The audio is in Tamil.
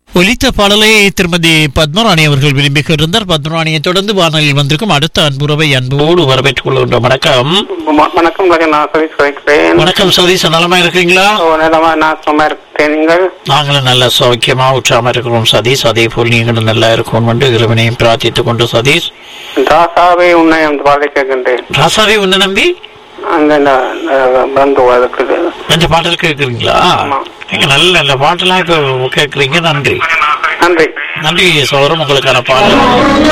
ஒலித்த பாடலை திருமதி பத்மராணி அவர்கள் விரும்புகின்றார் பத்மராணியை தொடர்ந்து வானொலியில் வந்திருக்கும் அடுத்த அன்புறவை அன்போடு வரவேற்றுக் கொள்கின்றோம் வணக்கம் வ- வணக்கம் ராஜா நான் சதீஷ் வைக்கிறேன் வணக்கம் சதீஷ் நலமா இருக்கீங்களா ஓ, நிலமா நான் சும்மா இருக்கிறேன் நீங்கள் நாங்களும் நல்ல சௌக்கியமா உற்சாகமா இருக்கிறோம் சதீஷ் அதே போல் நீங்களும் நல்லா இருக்கணும் என்று இறைவனையும் பிரார்த்தித்துக் கொண்டு சதீஷ் ராசாவே உன்னை அந்த பாடலை கேட்கின்றேன் ராசாவே உன்னை நம்பி அந்த ந- ந- வந்து இருக்குது இந்த பாடல் கேட்குறீங்களா ஆமா. நீங்க நல்ல நல்ல பாட்டெல்லாம் இப்போ கேட்குறீங்க நன்றி நன்றி நன்றி சோதரம் உங்களுக்கான பாடல்